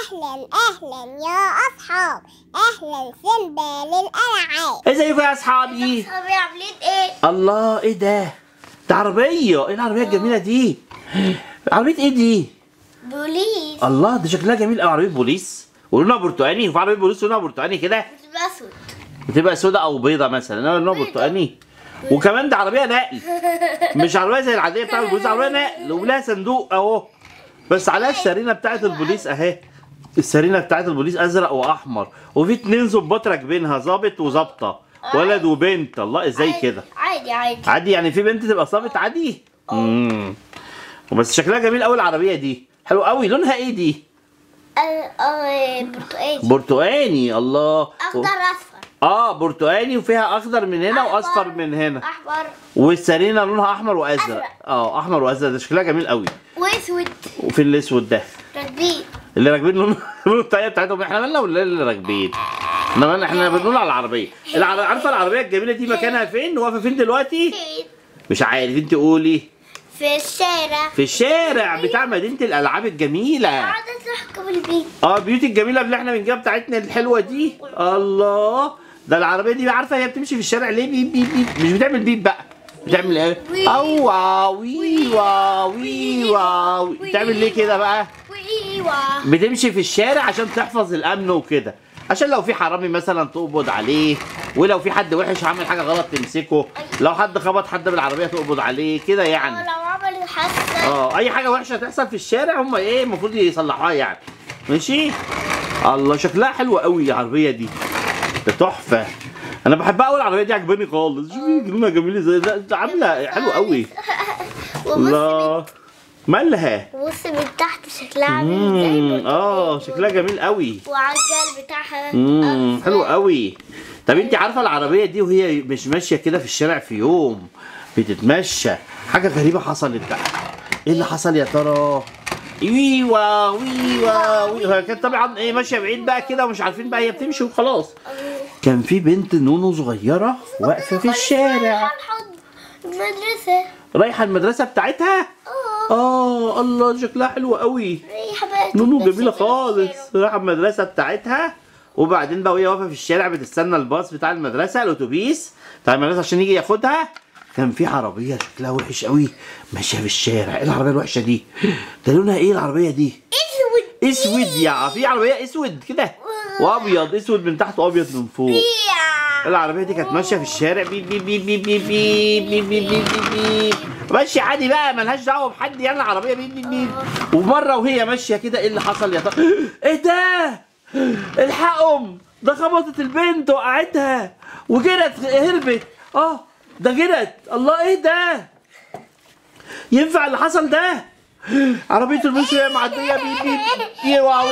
أهلا أهلا يا أصحاب أهلا سيمبا للألعاب ازيكم يا اصحابي أصحابي عاملين إيه؟ الله ايه ده ده عربيه ايه العربيه الجميله دي عربيه ايه دي بوليس الله ده شكلها جميل قوي عربيه بوليس ولونها برتقاني في عربيه بوليس لونها برتقاني كده بتبقى أسود بتبقى سوداء او بيضه مثلا انما لونها برتقاني وكمان ده عربيه نقل مش عربيه زي العاديه بتاعت البوليس عربيه نقل ولها صندوق اهو بس عليها السرينه بتاعت البوليس اهي السرينه بتاعت البوليس ازرق واحمر وفي اتنين ظباط راكبينها ظابط وظابطه ولد وبنت الله ازاي كده عادي عادي عادي يعني في بنت تبقى ظابط عادي امم بس شكلها جميل قوي العربيه دي حلو قوي لونها ايه دي آه، آه، برتقالي برتقاني الله أخضر أصفر اه برتقاني وفيها اخضر من هنا واصفر من هنا أحمر والسرينه لونها احمر وازرق أزرق. اه احمر وازرق ده شكلها جميل قوي وأسود وفي الاسود ده راكبين اللي راكبين لون لون الطاقيه بتاعتهم احنا مالنا ولا اللي راكبين احنا مالنا احنا بنقول على العربيه العر... عارفه العربيه الجميله دي مكانها فين واقفه فين دلوقتي فين؟ مش عارف انت قولي في الشارع في الشارع بتاع مدينه الالعاب الجميله قاعدة تحكم البيت اه بيوتي الجميله اللي احنا بنجيبها بتاعتنا الحلوه دي الله ده العربيه دي عارفه هي بتمشي في الشارع ليه بيب بيب بيب مش بتعمل بيب بقى بتعمل ايه وي. اوه وي واو وي واو بتعمل ليه كده بقى وإيوه بتمشي في الشارع عشان تحفظ الامن وكده عشان لو في حرامي مثلا تقبض عليه ولو في حد وحش عامل حاجه غلط تمسكه لو حد خبط حد بالعربيه تقبض عليه كده يعني لو عملوا حادثة اه اي حاجه وحشه تحصل في الشارع هم ايه المفروض يصلحوها يعني ماشي الله شكلها حلوه قوي العربيه دي ده تحفه انا بحبها قوي العربيه دي عجباني خالص شوفي لونها جميل ازاي ده ده عامله حلو قوي وبص الله مالها بص من تحت شكلها عامل ازاي امم اه شكلها جميل قوي وعلى الجلب بتاعها امم حلو قوي طب انت عارفه العربيه دي وهي مش ماشيه كده في الشارع في يوم بتتمشى حاجه غريبه حصلت بقى ايه اللي حصل يا ترى ويوا ويوا ويوا هي كانت طبعا ايه ماشيه بعيد بقى كده ومش عارفين بقى هي بتمشي وخلاص كان في بنت نونو صغيره واقفه في الشارع المدرسة رايحه المدرسه بتاعتها اه اه الله شكلها حلو قوي ريحة بقى نونو تتمشى جميله في خالص الشارع. راح المدرسه بتاعتها وبعدين بقى وهي واقفه في الشارع بتستنى الباص بتاع المدرسه الاتوبيس بتاع المدرسه عشان يجي ياخدها كان في عربيه شكلها وحش قوي ماشيه في الشارع ايه العربيه الوحشه دي ده لونها ايه العربيه دي اسود اسود يا في عربيه اسود كده وابيض اسود من تحت وابيض من فوق يا. العربيه دي كانت ماشيه في الشارع بيب بيب بيب بيب بيب بيب بيب بيب بيب بيب بيب ماشيه عادي بقى ملهاش دعوه بحد يعني العربيه بيب بيب بيب ومره وهي ماشيه كده ايه اللي حصل يا ترى ايه ده الحقهم ده خبطت البنت وقعتها وجرت هربت اه ده جرت الله ايه ده ينفع اللي حصل ده عربيه البنت وهي معديه بيب بيب يا واو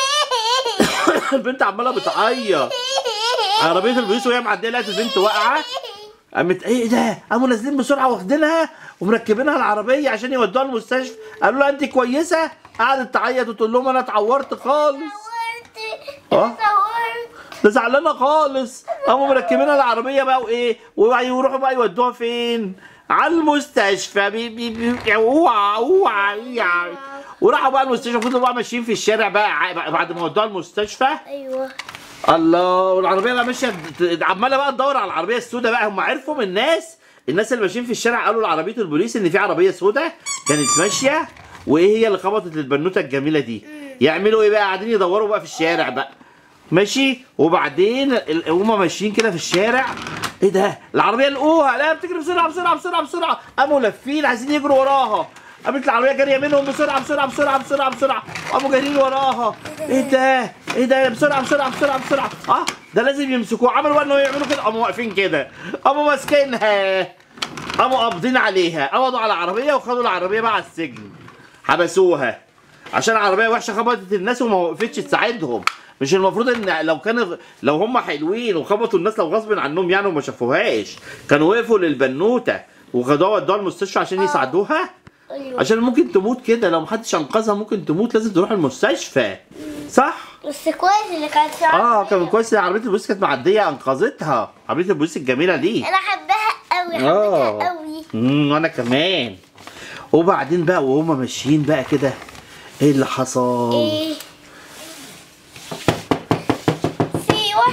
البنت عماله بتعيط عربيه البوليس وهي معديه لقت البنت واقعه قامت ايه ده قاموا نازلين بسرعه واخدينها ومركبينها العربيه عشان يودوها المستشفى قالوا لها انت كويسه قعدت تعيط وتقول لهم انا اتعورت خالص صورت اه. صورت ده زعلانه خالص قاموا مركبينها العربيه بقى وايه ويروحوا بقى يودوها فين على المستشفى بي بي بي اوعى اوعى اوعى. وراحوا بقى المستشفى فضلوا بقى ماشيين في الشارع بقى ع- بعد ما ودوها المستشفى ايوه الله والعربيه بقى ماشيه ت- عماله بقى تدور على العربيه السوداء بقى هم عرفوا من الناس الناس اللي ماشيين في الشارع قالوا لعربيه البوليس ان في عربيه سوداء كانت ماشيه وايه هي اللي خبطت البنوته الجميله دي يعملوا ايه بقى قاعدين يدوروا بقى في الشارع بقى ماشي وبعدين ال- هما ماشيين كده في الشارع ايه ده العربيه لقوها لا بتجري بسرعه بسرعه بسرعه بسرعه قاموا لافين عايزين يجروا وراها قامت العربيه جاريه منهم بسرعه بسرعه بسرعه بسرعه بسرعه قاموا جاريين وراها ايه ده ايه ده بسرعه بسرعه بسرعه بسرعه اه ده لازم يمسكوه عملوا بقى انه يعملوا كده قاموا واقفين كده قاموا ماسكينها قاموا قابضين عليها قبضوا على العربيه وخدوا العربيه بقى على السجن حبسوها عشان عربيه وحشه خبطت الناس وما وقفتش تساعدهم مش المفروض ان لو كان لو هم حلوين وخبطوا الناس لو غصب عنهم يعني وما شافوهاش كانوا وقفوا للبنوته وخدوها ودوها المستشفى عشان يساعدوها ايوه عشان ممكن تموت كده لو محدش انقذها ممكن تموت لازم تروح المستشفى صح بس كويس اللي كانت في اه عربية. كان كويس ان عربيه البوليس كانت معديه انقذتها عربيه البوليس الجميله دي انا حباها قوي آه. حبيتها قوي امم وانا كمان وبعدين بقى وهما ماشيين بقى كده ايه اللي حصل ايه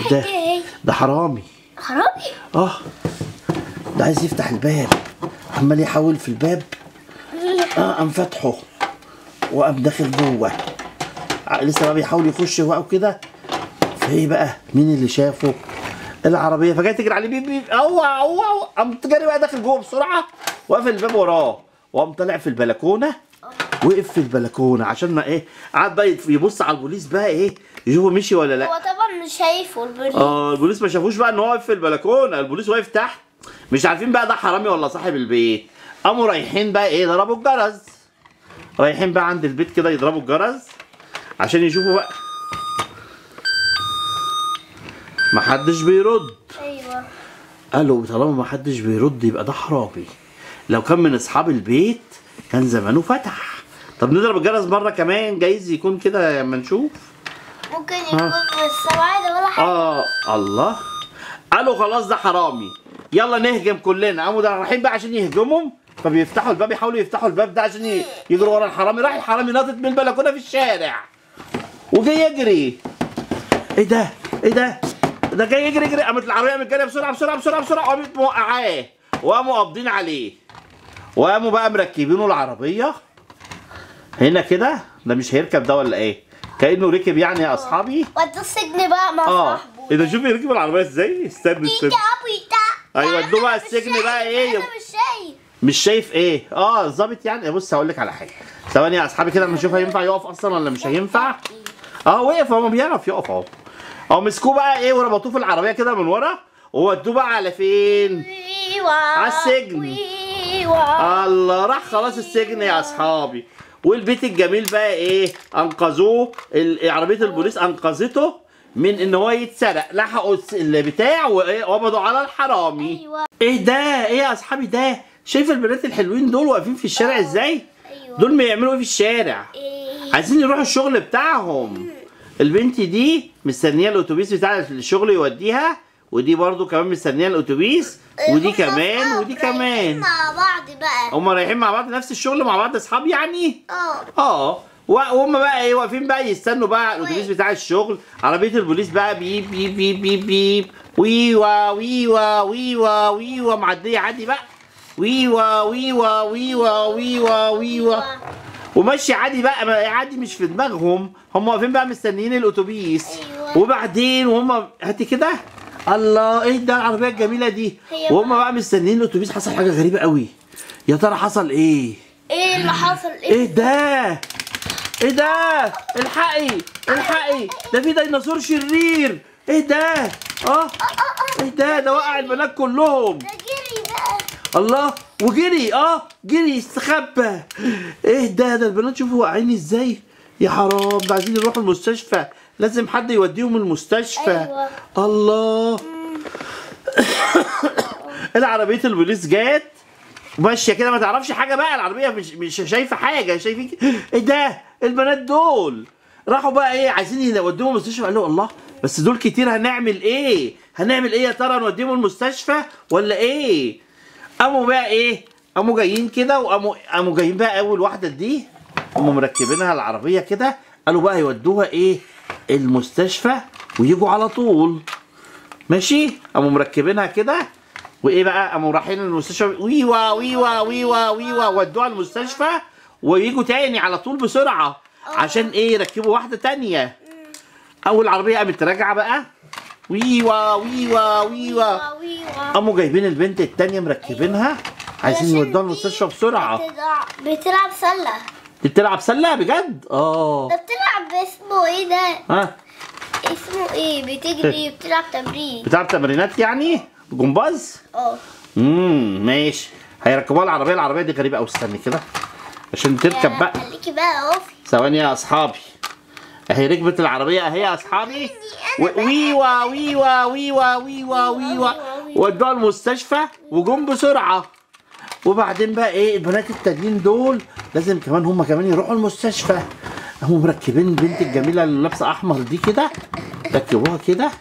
ده ايه ده حرامي حرامي اه ده عايز يفتح الباب عمال يحاول في الباب اه قام فاتحه وقام داخل جوه ع- لسه بقى بيحاول يخش بقى وكده فايه بقى مين اللي شافه العربيه فجاي تجري عليه بيب بيب اوه اوه أوه. قام جاري بقى داخل جوه بسرعه وقفل الباب وراه وقام طالع في البلكونه وقف في البلكونه عشان ما ايه قعد بقى يت- يبص على البوليس بقى ايه يشوفه مشي ولا لا هو طبعا مش شايفه البوليس اه البوليس ما شافوش بقى ان هو واقف في البلكونه البوليس واقف تحت مش عارفين بقى ده حرامي ولا صاحب البيت قاموا رايحين بقى ايه ضربوا الجرس رايحين بقى عند البيت كده يضربوا الجرس عشان يشوفوا بقى محدش بيرد ايوه قالوا طالما محدش بيرد يبقى ده حرامي لو كان من اصحاب البيت كان زمانه فتح طب نضرب الجرس مره كمان جايز يكون كده اما نشوف ممكن يكون مش سواعد ولا حاجه اه الله قالوا خلاص ده حرامي يلا نهجم كلنا قاموا ده رايحين بقى عشان يهجمهم فبيفتحوا الباب يحاولوا يفتحوا الباب ده عشان ي- يجروا ورا الحرامي راح الحرامي ناطط من البلكونه في الشارع وجاي يجري ايه ده ايه ده ده جاي يجري يجري قامت العربيه قامت جايه بسرعه بسرعه بسرعه بسرعه قامت موقعاه وقاموا قابضين عليه وقاموا بقى مركبينه العربيه هنا كده ده مش هيركب ده ولا ايه كانه ركب يعني يا اصحابي ودوا السجن بقى مع اه صاحبه ايه ده شوف يركب العربيه ازاي استنى استنى بيتا بيتا أيوة، ادوه بقى أنا مش السجن شايف، بقى إيه؟ انا مش شايف مش شايف ايه اه الظابط يعني بص هقول لك على حاجه ثواني يا اصحابي كده اما اشوف هينفع يقف اصلا ولا مش هينفع اه وقف هو بيعرف يقف اهو اه مسكوه بقى ايه وربطوه في العربيه كده من ورا وودوه بقى على فين ايوه على السجن. ايوه الله راح خلاص السجن يا اصحابي والبيت الجميل بقى ايه انقذوه ال- عربيه البوليس انقذته من ان هو يتسرق لحقوا الس- البتاع وايه وقبضوا على الحرامي ايوه ايه ده ايه يا اصحابي ده شايف البنات الحلوين دول واقفين في الشارع ازاي ايوه دول بيعملوا ايه في الشارع ايه عايزين يروحوا الشغل بتاعهم البنت دي مستنيه الاتوبيس بتاع الشغل يوديها ودي برضو كمان مستنيه الاتوبيس ودي هما كمان أصحاب ودي رايحين كمان مع بعض بقى هما رايحين مع بعض نفس الشغل مع بعض اصحاب يعني اه اه و- وهم بقى ايه واقفين بقى يستنوا بقى الاتوبيس بتاع الشغل عربيه البوليس بقى بيب بيب بيب بيب بيب ويوا ويوا ويوا ويوا معديه عادي بقى ويوا ويوا ويوا ويوا ويوا وماشي عادي بقى ما- عادي مش في دماغهم هم واقفين بقى مستنيين الاتوبيس أيوة. وبعدين وهم هاتي كده الله ايه ده العربيه الجميله دي هي وهم بقى مستنيين الاتوبيس حصل حاجه غريبه قوي يا ترى حصل ايه ايه اللي حصل ايه ايه ده ايه ده الحقي الحقي ده في ديناصور شرير ايه ده اه ايه ده ده وقع البنات كلهم ده جري بقى الله وجري اه جري استخبى ايه ده ده البنات شوفوا واقعين ازاي يا حرام ده عايزين يروحوا المستشفى لازم حد يوديهم المستشفى أيوة. الله العربية البوليس جات ماشية كده ما تعرفش حاجة بقى العربية مش مش شايفة حاجة شايفين ايه ده البنات دول راحوا بقى ايه عايزين يوديهم المستشفى قالوا الله بس دول كتير هنعمل ايه هنعمل ايه يا ترى نوديهم المستشفى ولا ايه قاموا بقى ايه قاموا جايين كده وقاموا قاموا جايين بقى اول واحده دي قاموا مركبينها العربيه كده قالوا بقى يودوها ايه المستشفى ويجوا على طول ماشي قاموا مركبينها كده وايه بقى قاموا رايحين المستشفى ويوا ويوا ويوا ويوا ودوها المستشفى ويجوا تاني على طول بسرعه عشان ايه يركبوا واحده تانية اول عربيه قامت راجعه بقى ويوا ويوا ويوا ويوا قاموا جايبين البنت التانية مركبينها عايزين علشان يودوها دي المستشفى بسرعة بتلعب بتلعب سلة دي بتلعب سلة بجد؟ اه ده بتلعب اسمه ايه ده ها اسمه ايه بتجري بتلعب تمرين بتلعب تمرينات يعني؟ جمباز؟ اه امم ماشي هيركبوها العربية العربية دي غريبة أوي استني كده عشان تركب بقى خليكي بقى اقفي ثواني يا أصحابي اهي ركبت العربية اهي يا أصحابي و- ويوا ويوا ويوا ويوا ويوا ودوها المستشفى وجم بسرعة وبعدين بقى ايه البنات التانيين دول لازم كمان هم كمان يروحوا المستشفى هم مركبين البنت الجميلة اللي لابسة أحمر دي كده ركبوها كده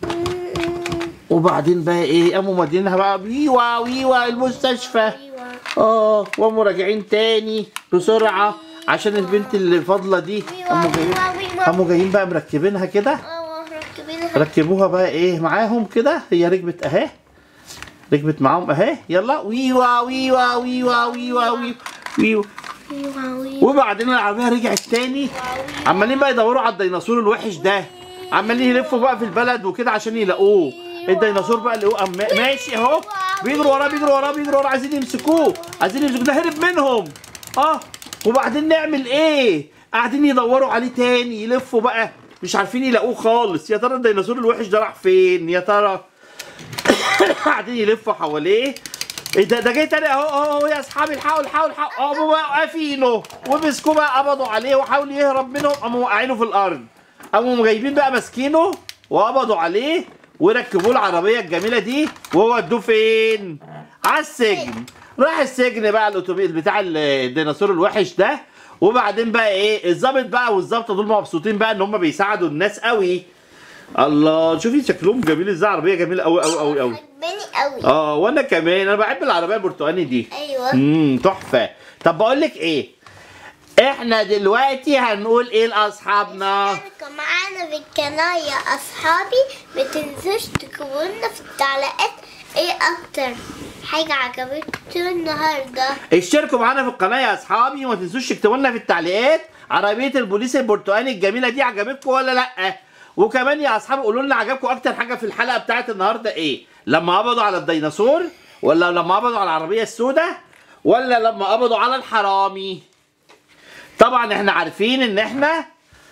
وبعدين بقى ايه قاموا مودينها بقى ويوا ويوا المستشفى ايوه اه وقاموا راجعين تاني بسرعة عشان البنت اللي فاضلة دي قاموا جايين قاموا جايين بقى مركبينها كده اه ركبينها ركبوها بقى ايه معاهم كده هي ركبت اهي ركبت معاهم اهي يلا ويوا ويوا ويوا ويوا ويوا ويوا وبعدين العربيه رجعت تاني عمالين بقى يدوروا على الديناصور الوحش ده عمالين يلفوا بقى في البلد وكده عشان يلاقوه الديناصور بقى اللي هو أم- ماشي اهو بيجروا وراه بيجروا وراه بيجروا وراه عايزين يمسكوه عايزين يمسكوه ده هرب منهم اه وبعدين نعمل ايه قاعدين يدوروا عليه تاني يلفوا بقى مش عارفين يلاقوه خالص يا ترى الديناصور الوحش ده راح فين يا ترى قاعدين يلفوا حواليه ايه ده ده جاي تاني اهو اهو اهو يا اصحابي الحقوا الحقوا الحقوا قاموا بقى واقفينه ومسكوه بقى قبضوا عليه وحاول يهرب منهم قاموا واقعينه في الارض قاموا جايبين بقى ماسكينه وقبضوا عليه وركبوه العربيه الجميله دي وودوه فين؟ على السجن راح السجن بقى الاتوبيس بتاع الديناصور الوحش ده وبعدين بقى ايه الظابط بقى والظابطه دول مبسوطين بقى ان هم بيساعدوا الناس قوي الله شوفي شكلهم جميل ازاي عربيه جميله قوي قوي قوي قوي عجباني قوي اه وانا كمان انا بحب العربيه البرتقاني دي ايوه امم تحفه طب بقول لك ايه احنا دلوقتي هنقول ايه لاصحابنا اشتركوا معانا في القناة يا أصحابي ما تنسوش تكتبوا لنا في التعليقات ايه أكتر حاجة عجبتكم النهاردة اشتركوا معانا في القناه يا اصحابي وما تنسوش تكتبوا لنا في التعليقات عربيه البوليس البرتقاني الجميله دي عجبتكم ولا لا وكمان يا اصحابي قولوا لنا عجبكم اكتر حاجه في الحلقه بتاعت النهارده ايه لما قبضوا على الديناصور ولا لما قبضوا على العربيه السوداء ولا لما قبضوا على الحرامي طبعا احنا عارفين ان احنا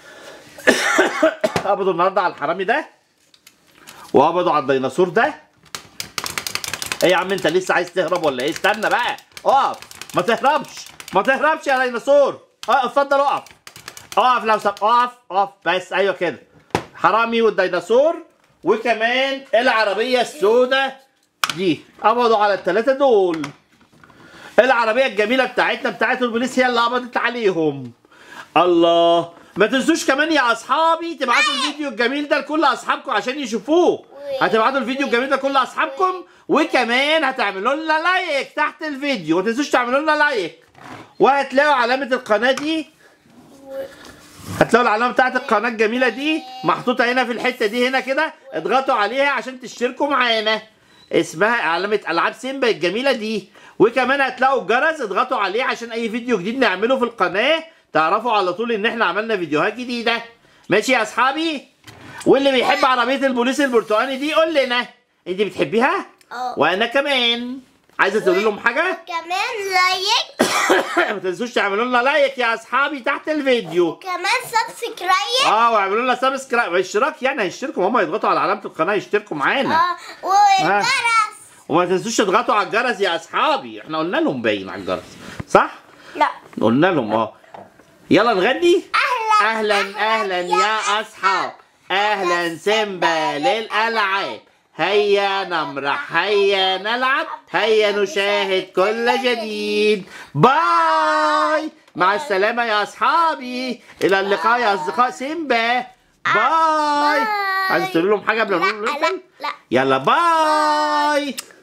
قبضوا النهارده على الحرامي ده وقبضوا على الديناصور ده ايه يا عم انت لسه عايز تهرب ولا ايه استنى بقى اقف ما تهربش ما تهربش يا ديناصور اه اتفضل اقف اقف لو سب اقف اقف بس ايوه كده حرامي والديناصور وكمان العربيه السوداء دي قبضوا على الثلاثه دول العربيه الجميله بتاعتنا بتاعت البوليس هي اللي قبضت عليهم الله ما تنسوش كمان يا اصحابي تبعتوا الفيديو الجميل ده لكل اصحابكم عشان يشوفوه هتبعتوا الفيديو الجميل ده لكل اصحابكم وكمان هتعملوا لنا لايك تحت الفيديو ما تنسوش تعملوا لنا لايك وهتلاقوا علامه القناه دي هتلاقوا العلامه بتاعت القناه الجميله دي محطوطه هنا في الحته دي هنا كده اضغطوا عليها عشان تشتركوا معانا اسمها علامه العاب سيمبا الجميله دي وكمان هتلاقوا الجرس اضغطوا عليه عشان اي فيديو جديد نعمله في القناه تعرفوا على طول ان احنا عملنا فيديوهات جديده ماشي يا اصحابي واللي بيحب عربيه البوليس البرتقاني دي قول لنا انت بتحبيها اه وانا كمان عايزه تقولي لهم حاجه كمان لايك ما تنسوش تعملوا لنا لايك يا اصحابي تحت الفيديو كمان سبسكرايب اه واعملوا لنا سبسكرايب اشتراك يعني هيشتركوا هم يضغطوا على علامه القناه يشتركوا معانا اه والجرس وما تنسوش تضغطوا على الجرس يا اصحابي احنا قلنا لهم باين على الجرس صح لا قلنا لهم اه يلا نغني اهلا اهلا اهلا يا اصحاب اهلا سيمبا للالعاب هيا نمرح هيا نلعب هيا نشاهد كل جديد باي مع السلامة يا أصحابي إلى اللقاء يا أصدقاء سيمبا باي باي. عايز تقول لهم حاجة قبل ما لا نقول لا لا يلا باي